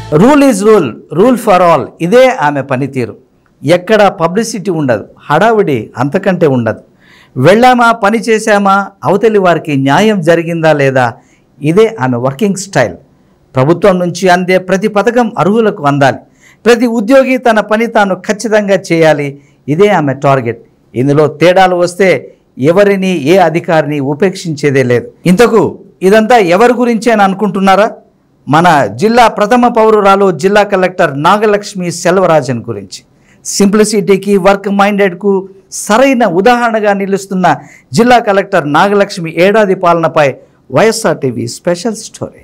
rule is rule rule for all ఇదే ఆమె పనితీరు ఎక్కడ పబ్లిసిటీ ఉండదు హడావిడి అంతకంటే ఉండదు వెళ్ళామా పని చేశామా అవతలి వారికి న్యాయం జరిగిందా లేదా ఇదే ఆమె వర్కింగ్ స్టైల్ ప్రభుత్వం నుంచి అందే ప్రతి పథకం అర్హులకు అందాలి ప్రతి ఉద్యోగి తన పని తాను ఖచ్చితంగా చేయాలి ఇదే ఆమె టార్గెట్ ఇందులో తేడాలు వస్తే ఎవరిని ఏ అధికారిని ఉపేక్షించేదే లేదు ఇంతకు ఇదంతా ఎవరి గురించి అని అనుకుంటున్నారా మన జిల్లా ప్రథమ పౌరురాలు జిల్లా కలెక్టర్ నాగలక్ష్మి సెల్వరాజన్ గురించి సింప్లిసిటీకి వర్క్ మైండెడ్కు సరైన ఉదాహరణగా నిలుస్తున్న జిల్లా కలెక్టర్ నాగలక్ష్మి ఏడాది పాలనపై వైఎస్ఆర్ టీవీ స్పెషల్ స్టోరీ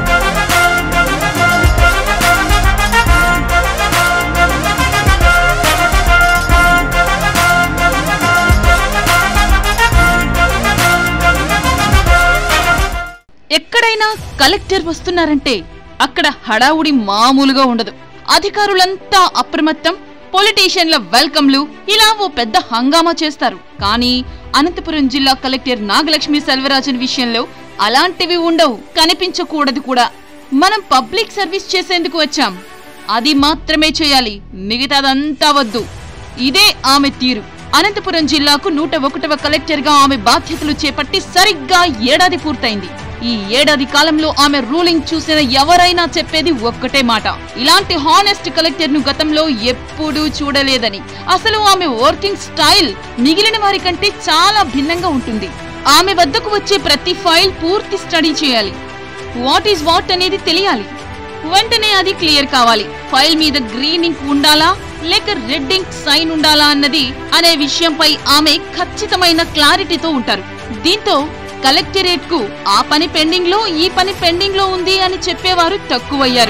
ఎక్కడైనా కలెక్టర్ వస్తున్నారంటే అక్కడ హడావుడి మామూలుగా ఉండదు అధికారులంతా అప్రమత్తం పొలిటీషియన్ల వెల్కమ్లు ఇలా ఓ పెద్ద హంగామా చేస్తారు కానీ అనంతపురం జిల్లా కలెక్టర్ నాగలక్ష్మి సెల్వరాజన్ విషయంలో అలాంటివి ఉండవు కనిపించకూడదు కూడా మనం పబ్లిక్ సర్వీస్ చేసేందుకు వచ్చాం అది మాత్రమే చేయాలి మిగతాదంతా వద్దు ఇదే ఆమె తీరు అనంతపురం జిల్లాకు నూట ఒకటవ కలెక్టర్ గా ఆమె బాధ్యతలు చేపట్టి సరిగ్గా ఏడాది పూర్తయింది ఈ ఏడాది కాలంలో ఆమె రూలింగ్ చూసిన ఎవరైనా చెప్పేది ఒక్కటే మాట ఇలాంటి హానెస్ట్ కలెక్టర్ ను గతంలో ఎప్పుడూ చూడలేదని అసలు ఆమె వర్కింగ్ స్టైల్ మిగిలిన వారి కంటే చాలా భిన్నంగా ఉంటుంది ఆమె వద్దకు వచ్చే ప్రతి ఫైల్ పూర్తి స్టడీ చేయాలి వాట్ ఈజ్ వాట్ అనేది తెలియాలి వెంటనే అది క్లియర్ కావాలి ఫైల్ మీద గ్రీన్ ఇంక్ ఉండాలా లేక రెడ్ ఇంక్ సైన్ ఉండాలా అన్నది అనే విషయంపై ఆమె ఖచ్చితమైన క్లారిటీతో ఉంటారు దీంతో కలెక్టరేట్ కు ఆ పని పెండింగ్ లో ఈ పని పెండింగ్ లో ఉంది అని చెప్పేవారు తక్కువయ్యారు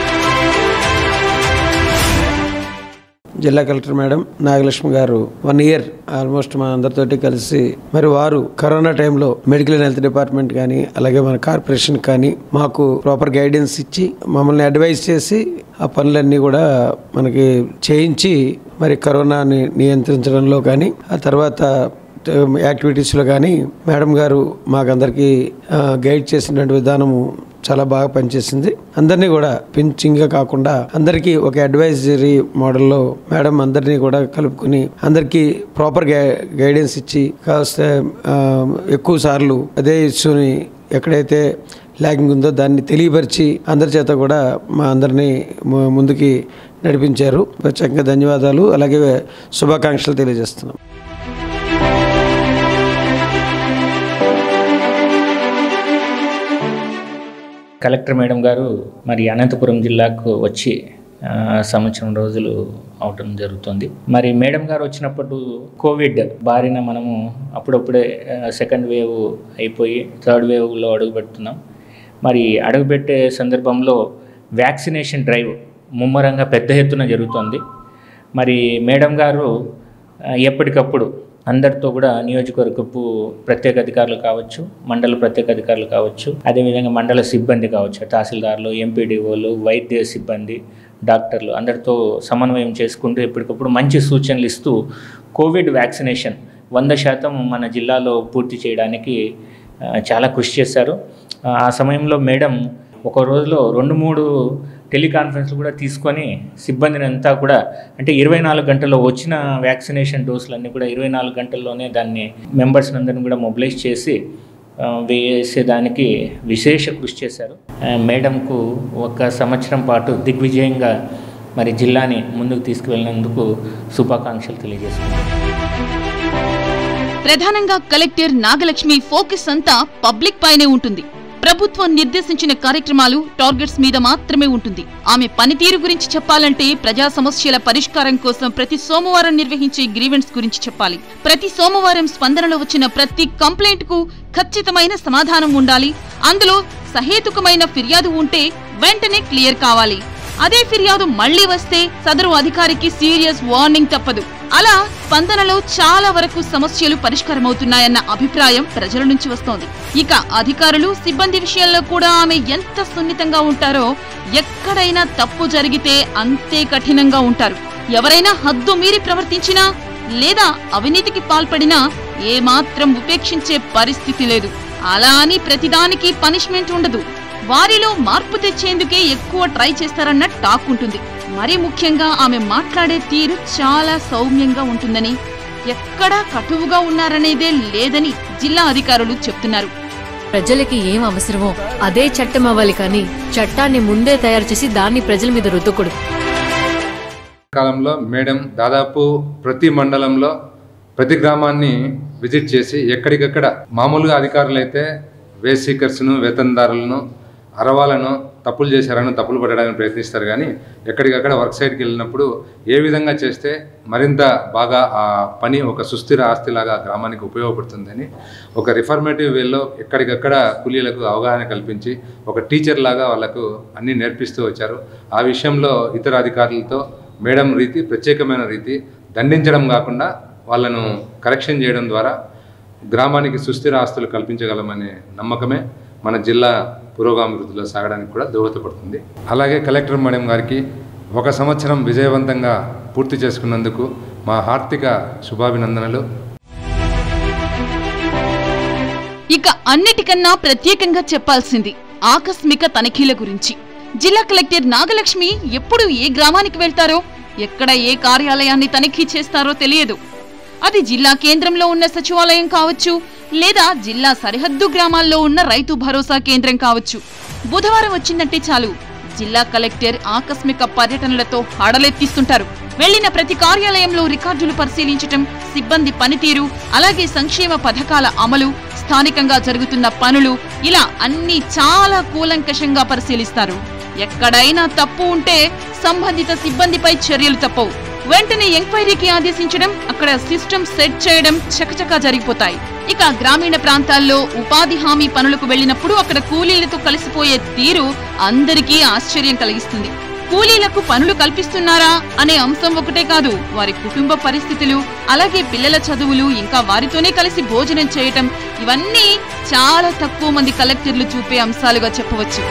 జిల్లా కలెక్టర్ మేడం నాగలక్ష్మి గారు వన్ ఇయర్ ఆల్మోస్ట్ మా అందరితోటి కలిసి మరి వారు కరోనా టైంలో మెడికల్ అండ్ హెల్త్ డిపార్ట్మెంట్ కానీ అలాగే మన కార్పొరేషన్ కానీ మాకు ప్రాపర్ గైడెన్స్ ఇచ్చి మమ్మల్ని అడ్వైస్ చేసి ఆ పనులన్నీ కూడా మనకి చేయించి మరి కరోనాని నియంత్రించడంలో కానీ ఆ తర్వాత యాక్టివిటీస్లో కానీ మేడం గారు మాకందరికీ ఆ, గైడ్ చేసినటువంటి విధానము చాలా బాగా పనిచేసింది అందరినీ కూడా పించింగ్గా కాకుండా అందరికీ ఒక అడ్వైజరీ మోడల్లో మేడం అందరినీ కూడా కలుపుకొని అందరికీ ప్రాపర్ గైడెన్స్ ఇచ్చి కాస్త ఆ, ఎక్కువ సార్లు అదే ఇష్యూని ఎక్కడైతే ల్యాగింగ్ ఉందో దాన్ని తెలియపరిచి అందరి చేత కూడా మా అందరినీ ము- ముందుకి నడిపించారు ప్రత్యేకంగా ధన్యవాదాలు అలాగే శుభాకాంక్షలు తెలియజేస్తున్నాం కలెక్టర్ మేడం గారు మరి అనంతపురం జిల్లాకు వచ్చి ఆ, సంవత్సరం రోజులు అవటం జరుగుతుంది మరి మేడం గారు వచ్చినప్పుడు కోవిడ్ బారిన మనము అప్పుడప్పుడే ఆ, సెకండ్ వేవ్ అయిపోయి థర్డ్ వేవ్లో అడుగుపెడుతున్నాం మరి అడుగుపెట్టే సందర్భంలో వ్యాక్సినేషన్ డ్రైవ్ ముమ్మరంగా పెద్ద ఎత్తున జరుగుతుంది మరి మేడం గారు ఆ, ఎప్పటికప్పుడు అందరితో కూడా నియోజకవర్గపు ప్రత్యేక అధికారులు కావచ్చు మండల ప్రత్యేక అధికారులు కావచ్చు అదేవిధంగా మండల సిబ్బంది కావచ్చు తహసీల్దార్లు ఎంపీడీఓలు వైద్య సిబ్బంది డాక్టర్లు అందరితో సమన్వయం చేసుకుంటూ ఎప్పటికప్పుడు మంచి సూచనలు ఇస్తూ కోవిడ్ వ్యాక్సినేషన్ వంద శాతం మన జిల్లాలో పూర్తి చేయడానికి ఆ, చాలా కృషి చేశారు ఆ, ఆ సమయంలో మేడం ఒక రోజులో రెండు మూడు టెలికాన్ఫరెన్స్లు కూడా తీసుకొని సిబ్బందిని అంతా కూడా అంటే ఇరవై నాలుగు గంటల్లో వచ్చిన వ్యాక్సినేషన్ డోసులన్నీ కూడా ఇరవై నాలుగు గంటల్లోనే దాన్ని మెంబర్స్ అందరిని కూడా మొబిలైజ్ చేసి ఆ, వేసేదానికి విశేష కృషి చేశారు ఆ, మేడంకు ఒక సంవత్సరం పాటు దిగ్విజయంగా మరి జిల్లాని ముందుకు తీసుకువెళ్ళినందుకు శుభాకాంక్షలు తెలియజేస్తున్నాను ప్రధానంగా కలెక్టర్ నాగలక్ష్మి ఫోకస్ అంతా పబ్లిక్ పైనే ఉంటుంది ప్రభుత్వం నిర్దేశించిన కార్యక్రమాలు టార్గెట్స్ మీద మాత్రమే ఉంటుంది ఆమె పనితీరు గురించి చెప్పాలంటే ప్రజా సమస్యల పరిష్కారం కోసం ప్రతి సోమవారం నిర్వహించే గ్రీవెన్స్ గురించి చెప్పాలి ప్రతి సోమవారం స్పందనలో వచ్చిన ప్రతి కంప్లైంట్ కు ఖచ్చితమైన సమాధానం ఉండాలి అందులో సహేతుకమైన ఫిర్యాదు ఉంటే వెంటనే క్లియర్ కావాలి అదే ఫిర్యాదు మళ్లీ వస్తే సదరు అధికారికి సీరియస్ వార్నింగ్ తప్పదు అలా స్పందనలో చాలా వరకు సమస్యలు పరిష్కారమవుతున్నాయన్న అభిప్రాయం ప్రజల నుంచి వస్తోంది ఇక అధికారులు సిబ్బంది విషయంలో కూడా ఆమె ఎంత సున్నితంగా ఉంటారో ఎక్కడైనా తప్పు జరిగితే అంతే కఠినంగా ఉంటారు ఎవరైనా హద్దు మీరి ప్రవర్తించినా లేదా అవినీతికి పాల్పడినా ఏమాత్రం ఉపేక్షించే పరిస్థితి లేదు అలా అని ప్రతిదానికి పనిష్మెంట్ ఉండదు వారిలో మార్పు తెచ్చేందుకే ఎక్కువ ట్రై చేస్తారన్న టాక్ ఉంటుంది మరి ముఖ్యంగా ఆమె మాట్లాడే తీరు చాలా సౌమ్యంగా ఉంటుందని ఎక్కడా కటువుగా ఉన్నారనేదే లేదని జిల్లా అధికారులు చెప్తున్నారు ప్రజలకి ఏం అవసరమో అదే చట్టం అవ్వాలి కానీ చట్టాన్ని ముందే తయారు చేసి దాన్ని ప్రజల మీద రుద్దకూడదు కాలంలో మేడం దాదాపు ప్రతి మండలంలో ప్రతి గ్రామాన్ని విజిట్ చేసి ఎక్కడికక్కడ మామూలుగా అధికారులు అయితే వేస్ సీకర్స్ను వేతనదారులను అరవాలను తప్పులు చేశారని తప్పులు పట్టడానికి ప్రయత్నిస్తారు కానీ ఎక్కడికక్కడ వర్క్ సైట్కి వెళ్ళినప్పుడు ఏ విధంగా చేస్తే మరింత బాగా ఆ పని ఒక సుస్థిర ఆస్తిలాగా గ్రామానికి ఉపయోగపడుతుందని ఒక రిఫర్మేటివ్ వేలో ఎక్కడికక్కడ కూలీలకు అవగాహన కల్పించి ఒక టీచర్ లాగా వాళ్ళకు అన్నీ నేర్పిస్తూ వచ్చారు ఆ విషయంలో ఇతర అధికారులతో మేడం రీతి ప్రత్యేకమైన రీతి దండించడం కాకుండా వాళ్ళను కరెక్షన్ చేయడం ద్వారా గ్రామానికి సుస్థిర ఆస్తులు కల్పించగలమనే నమ్మకమే మన జిల్లా పురోగామివృద్ధిలో సాగడానికి కూడా దోహదపడుతుంది అలాగే కలెక్టర్ మేడం గారికి ఒక సంవత్సరం విజయవంతంగా పూర్తి చేసుకున్నందుకు మా హార్దిక శుభాభినందనలు ఇక అన్నిటికన్నా ప్రత్యేకంగా చెప్పాల్సింది ఆకస్మిక తనిఖీల గురించి జిల్లా కలెక్టర్ నాగలక్ష్మి ఎప్పుడు ఏ గ్రామానికి వెళ్తారో ఎక్కడ ఏ కార్యాలయాన్ని తనిఖీ చేస్తారో తెలియదు అది జిల్లా కేంద్రంలో ఉన్న సచివాలయం కావచ్చు లేదా జిల్లా సరిహద్దు గ్రామాల్లో ఉన్న రైతు భరోసా కేంద్రం కావచ్చు బుధవారం వచ్చిందంటే చాలు జిల్లా కలెక్టర్ ఆకస్మిక పర్యటనలతో హడలెత్తిస్తుంటారు వెళ్లిన ప్రతి కార్యాలయంలో రికార్డులు పరిశీలించటం సిబ్బంది పనితీరు అలాగే సంక్షేమ పథకాల అమలు స్థానికంగా జరుగుతున్న పనులు ఇలా అన్ని చాలా కూలంకషంగా పరిశీలిస్తారు ఎక్కడైనా తప్పు ఉంటే సంబంధిత సిబ్బందిపై చర్యలు తప్పవు వెంటనే ఎంక్వైరీకి ఆదేశించడం అక్కడ సిస్టమ్ సెట్ చేయడం చకచకా జరిగిపోతాయి ఇక గ్రామీణ ప్రాంతాల్లో ఉపాధి హామీ పనులకు వెళ్ళినప్పుడు అక్కడ కూలీలతో కలిసిపోయే తీరు అందరికీ ఆశ్చర్యం కలిగిస్తుంది కూలీలకు పనులు కల్పిస్తున్నారా అనే అంశం ఒకటే కాదు వారి కుటుంబ పరిస్థితులు అలాగే పిల్లల చదువులు ఇంకా వారితోనే కలిసి భోజనం చేయటం ఇవన్నీ చాలా తక్కువ మంది కలెక్టర్లు చూపే అంశాలుగా చెప్పవచ్చు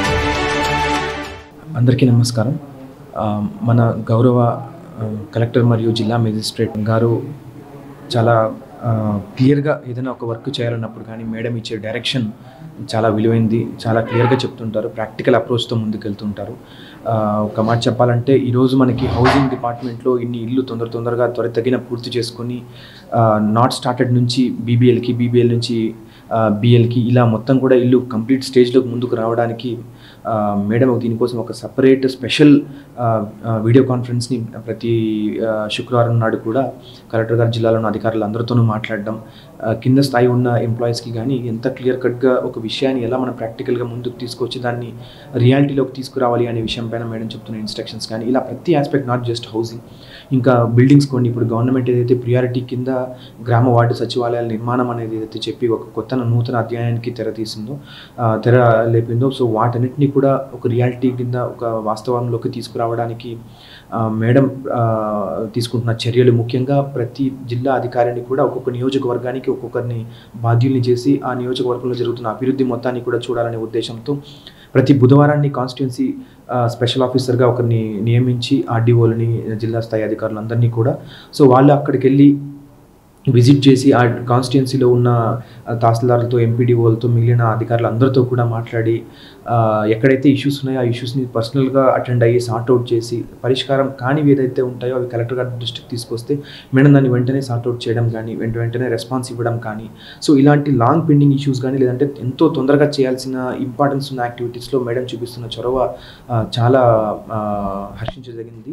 అందరికీ నమస్కారం ఆ, మన గౌరవ ఆ, కలెక్టర్ మరియు జిల్లా మేజిస్ట్రేట్ గారు చాలా ఆ, క్లియర్గా ఏదైనా ఒక వర్క్ చేయాలన్నప్పుడు కానీ మేడం ఇచ్చే డైరెక్షన్ చాలా విలువైంది చాలా క్లియర్గా చెప్తుంటారు ప్రాక్టికల్ అప్రోచ్తో ముందుకెళ్తుంటారు ఆ, ఒక మాట చెప్పాలంటే ఈరోజు మనకి హౌసింగ్ డిపార్ట్మెంట్లో ఇన్ని ఇల్లు తొందర తొందరగా త్వరితగిన పూర్తి చేసుకొని నాట్ స్టార్టెడ్ నుంచి బీబీఎల్కి బీబీఎల్ నుంచి బిఎల్కి ఇలా మొత్తం కూడా ఇల్లు కంప్లీట్ స్టేజ్లోకి ముందుకు రావడానికి ఆ, మేడం దీనికోసం ఒక సపరేట్ స్పెషల్ వీడియో కాన్ఫరెన్స్ని ప్రతి ఆ, శుక్రవారం నాడు కూడా కలెక్టర్ గారి జిల్లాలో ఉన్న అధికారులు అందరితోనూ మాట్లాడడం ఆ, కింద స్థాయి ఉన్న ఎంప్లాయీస్కి కానీ ఎంత క్లియర్ కట్గా ఒక విషయాన్ని ఎలా మనం ప్రాక్టికల్గా ముందుకు తీసుకొచ్చి దాన్ని రియాలిటీలోకి తీసుకురావాలి అనే విషయం పైన మేడం చెప్తున్న ఇన్స్ట్రక్షన్స్ కానీ ఇలా ప్రతి ఆస్పెక్ట్ నాట్ జస్ట్ హౌసింగ్ ఇంకా బిల్డింగ్స్ కొన్ని ఇప్పుడు గవర్నమెంట్ ఏదైతే ప్రియారిటీ కింద గ్రామ వార్డు సచివాలయాల నిర్మాణం అనేది ఏదైతే చెప్పి ఒక కొత్త నూతన అధ్యాయానికి తెర తీసిందో ఆ, తెర లేపిందో సో వాటన్నిటిని కూడా ఒక రియాలిటీ కింద ఒక వాస్తవంలోకి తీసుకురావడానికి ఆ, మేడం ఆ, తీసుకుంటున్న చర్యలు ముఖ్యంగా ప్రతి జిల్లా అధికారిని కూడా ఒక్కొక్క నియోజకవర్గానికి ఒక్కొక్కరిని బాధ్యుల్ని చేసి ఆ నియోజకవర్గంలో జరుగుతున్న అభివృద్ధి మొత్తాన్ని కూడా చూడాలనే ఉద్దేశంతో ప్రతి బుధవారాన్ని కాన్స్టిట్యున్సీ స్పెషల్ ఆఫీసర్గా ఒకరిని నియమించి ఆర్డీఓలని జిల్లా స్థాయి అధికారులందరినీ కూడా సో వాళ్ళు అక్కడికి వెళ్ళి విజిట్ చేసి ఆ కాన్స్టిట్యున్సీలో ఉన్న ఆ, తహసీల్దార్లతో ఎంపీడీఓలతో మిగిలిన అధికారులు అందరితో కూడా మాట్లాడి ఆ, ఎక్కడైతే ఇష్యూస్ ఉన్నాయో ఆ ఇష్యూస్ని పర్సనల్గా అటెండ్ అయ్యి సార్ట్అవుట్ చేసి పరిష్కారం కానివి ఏదైతే ఉంటాయో అవి కలెక్టర్ గారి దృష్టికి తీసుకొస్తే మేడం దాన్ని వెంటనే సార్ట్అవుట్ చేయడం కానీ వెంట వెంటనే రెస్పాన్స్ ఇవ్వడం కానీ సో ఇలాంటి లాంగ్ పెండింగ్ ఇష్యూస్ కానీ లేదంటే ఎంతో తొందరగా చేయాల్సిన ఇంపార్టెన్స్ ఉన్న యాక్టివిటీస్లో మేడం చూపిస్తున్న చొరవ ఆ, చాలా ఆ, హర్షించదగింది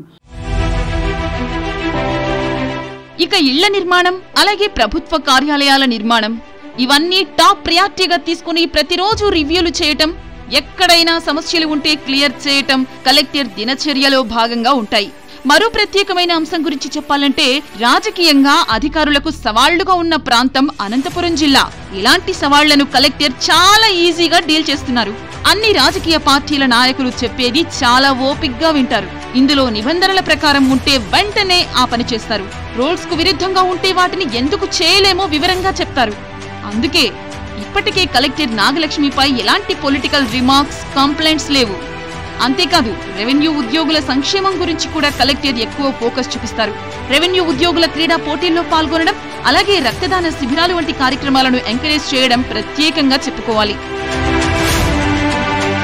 ఇక ఇళ్ల నిర్మాణం అలాగే ప్రభుత్వ కార్యాలయాల నిర్మాణం ఇవన్నీ టాప్ ప్రయారిటీగా తీసుకుని ప్రతిరోజు రివ్యూలు చేయటం ఎక్కడైనా సమస్యలు ఉంటే క్లియర్ చేయటం కలెక్టర్ దినచర్యలో భాగంగా ఉంటాయి మరో ప్రత్యేకమైన అంశం గురించి చెప్పాలంటే రాజకీయంగా అధికారులకు సవాళ్లుగా ఉన్న ప్రాంతం అనంతపురం జిల్లా ఇలాంటి సవాళ్లను కలెక్టర్ చాలా ఈజీగా డీల్ చేస్తున్నారు అన్ని రాజకీయ పార్టీల నాయకులు చెప్పేది చాలా ఓపిగ్గా వింటారు ఇందులో నిబంధనల ప్రకారం ఉంటే వెంటనే ఆ పని చేస్తారు రూల్స్ కు విరుద్ధంగా ఉంటే వాటిని ఎందుకు చేయలేమో వివరంగా చెప్తారు అందుకే ఇప్పటికే కలెక్టర్ నాగలక్ష్మిపై ఎలాంటి పొలిటికల్ రిమార్క్స్ కంప్లైంట్స్ లేవు అంతేకాదు రెవెన్యూ ఉద్యోగుల సంక్షేమం గురించి కూడా కలెక్టర్ ఎక్కువ ఫోకస్ చూపిస్తారు రెవెన్యూ ఉద్యోగుల క్రీడా పోటీల్లో పాల్గొనడం అలాగే రక్తదాన శిబిరాలు వంటి కార్యక్రమాలను ఎంకరేజ్ చేయడం ప్రత్యేకంగా చెప్పుకోవాలి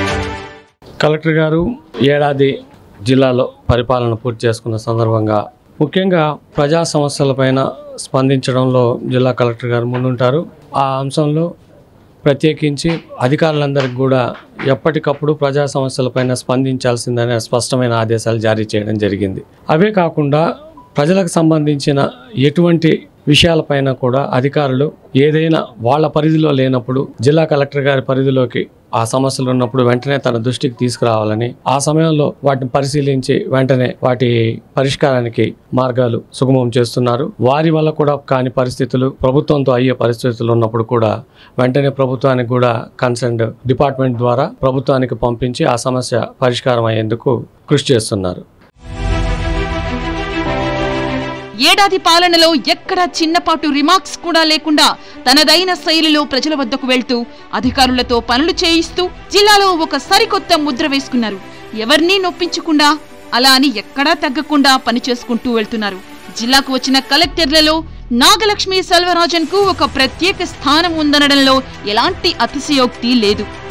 కలెక్టర్ గారు ఏడాది జిల్లాలో పరిపాలన పూర్తి చేసుకున్న సందర్భంగా ముఖ్యంగా ప్రజా సమస్యలపైన స్పందించడంలో జిల్లా కలెక్టర్ గారు ముందుంటారు ఆ అంశంలో ప్రత్యేకించి అధికారులందరికీ కూడా ఎప్పటికప్పుడు ప్రజా సమస్యలపైన స్పందించాల్సిందనే స్పష్టమైన ఆదేశాలు జారీ చేయడం జరిగింది అవే కాకుండా ప్రజలకు సంబంధించిన ఎటువంటి విషయాలపైన కూడా అధికారులు ఏదైనా వాళ్ళ పరిధిలో లేనప్పుడు జిల్లా కలెక్టర్ గారి పరిధిలోకి ఆ సమస్యలు ఉన్నప్పుడు వెంటనే తన దృష్టికి తీసుకురావాలని ఆ సమయంలో వాటిని పరిశీలించి వెంటనే వాటి పరిష్కారానికి మార్గాలు సుగమం చేస్తున్నారు వారి వల్ల కూడా కాని పరిస్థితులు ప్రభుత్వంతో అయ్యే పరిస్థితులు ఉన్నప్పుడు కూడా వెంటనే ప్రభుత్వానికి కూడా కన్సర్న్ డిపార్ట్మెంట్ ద్వారా ప్రభుత్వానికి పంపించి ఆ సమస్య పరిష్కారం అయ్యేందుకు కృషి చేస్తున్నారు ఏడాది పాలనలో ఎక్కడా చిన్నపాటు రిమార్క్స్ కూడా లేకుండా తనదైన శైలిలో ప్రజల వద్దకు వెళ్తూ అధికారులతో పనులు చేయిస్తూ జిల్లాలో ఒక సరికొత్త ముద్ర వేసుకున్నారు ఎవరినీ నొప్పించకుండా అలా అని ఎక్కడా తగ్గకుండా పని చేసుకుంటూ వెళ్తున్నారు జిల్లాకు వచ్చిన కలెక్టర్లలో నాగలక్ష్మి సెల్వరాజన్ కు ఒక ప్రత్యేక స్థానం ఉందనడంలో ఎలాంటి అతిశయోక్తి లేదు